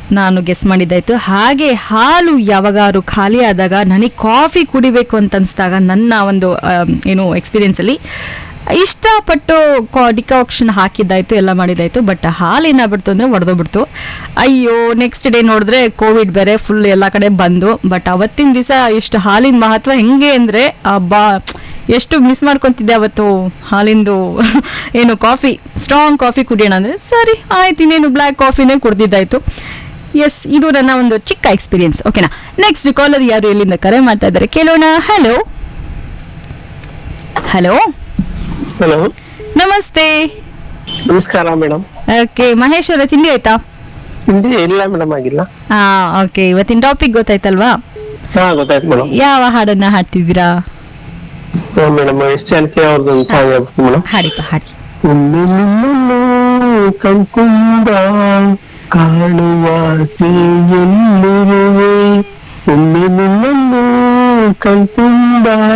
ನಾನು ಗೆಸ್ ಮಾಡಿದ್ದಾಯ್ತು ಹಾಗೆ ಹಾಲು ಯಾವಾಗಾರು ಖಾಲಿ ಆದಾಗ ನನಗೆ ಕಾಫಿ ಕುಡಿಬೇಕು ಅಂತ ಅನಿಸಿದಾಗ ನನ್ನ ಒಂದು ಆಮ್, ಏನು ಎಕ್ಸ್ಪೀರಿಯನ್ಸಲ್ಲಿ ಇಷ್ಟಪಟ್ಟು ಡಿಕಾಕ್ಷನ್ ಹಾಕಿದ್ದಾಯ್ತು ಎಲ್ಲ ಮಾಡಿದ್ದಾಯ್ತು ಬಟ್ ಹಾಲು ಏನಾಗ್ಬಿಡ್ತು ಅಂದರೆ ಒಡೆದೋಗ್ಬಿಡ್ತು ಅಯ್ಯೋ ನೆಕ್ಸ್ಟ್ ಡೇ ನೋಡಿದ್ರೆ ಕೋವಿಡ್ ಬೇರೆ ಫುಲ್ ಎಲ್ಲ ಕಡೆ ಬಂದು ಬಟ್ ಅವತ್ತಿನ ದಿವಸ ಇಷ್ಟು ಹಾಲಿನ ಮಹತ್ವ ಹೆಂಗೆ ಅಂದರೆ ಬಾ ಎಷ್ಟು ಮಿಸ್ ಮಾಡ್ಕೊತಿದ್ದೆ ಅವತ್ತು ಹಾಲಿಂದು ಏನು ಕಾಫಿ ಸ್ಟ್ರಾಂಗ್ ಕಾಫಿ ಕುಡಿಯೋಣ ಅಂದರೆ ಸರಿ ಆಯ್ತು ಇನ್ನೇನು ಬ್ಲ್ಯಾಕ್ ಕಾಫಿನೇ ಕುಡ್ದಿದ್ದಾಯ್ತು ಎಸ್ ಇದು ನನ್ನ ಒಂದು ಚಿಕ್ಕ ಎಕ್ಸ್ಪೀರಿಯನ್ಸ್ ಓಕೆನಾ ನೆಕ್ಸ್ಟ್ ಕಾಲರ್ ಯಾರು ಎಲ್ಲಿಂದ ಕರೆ ಮಾಡ್ತಾ ಇದ್ದಾರೆ ಕೇಳೋಣ ಹಲೋ ಹಲೋ ಹಲೋ ನಮಸ್ತೆ ನಮಸ್ಕಾರ ಮೇಡಮ್ ಓಕೆ ಮಹೇಶ್ ಅವರ ತಿಂಡಿ ಆಯ್ತಾ ಹಿಂದಿ ಇಲ್ಲ ಮೇಡಮ್ ಆಗಿಲ್ಲ ಹಾ ಓಕೆ ಇವತ್ತಿನ ಟಾಪಿಕ್ ಗೊತ್ತಾಯ್ತಲ್ವಾ ಹಾ ಗೊತ್ತಾಯ್ತು ಮೇಡಮ್ ಯಾವ ಹಾಡನ್ನ ಹಾಡ್ತಿದ್ದೀರಾ ಮೇಡಮ್ ಎಸ್ ಜಾನಕಿ ಅವ್ರದ್ದು ಒಂದು ಸಾಂಗ್ ಹೇಳ್ಬೇಕು ಮೇಡಮ್ ಹಾಡಿಪ್ಪ ಹಾಡಿ ಒಮ್ಮೆ ನಿನ್ನನ್ನು ಕಣ್ತುಂಬ ಕಾಣುವ ಎಲ್ಲಿರುವೆ ಒಮ್ಮೆ ನಿನ್ನನ್ನು ಕಣ್ತುಂಬ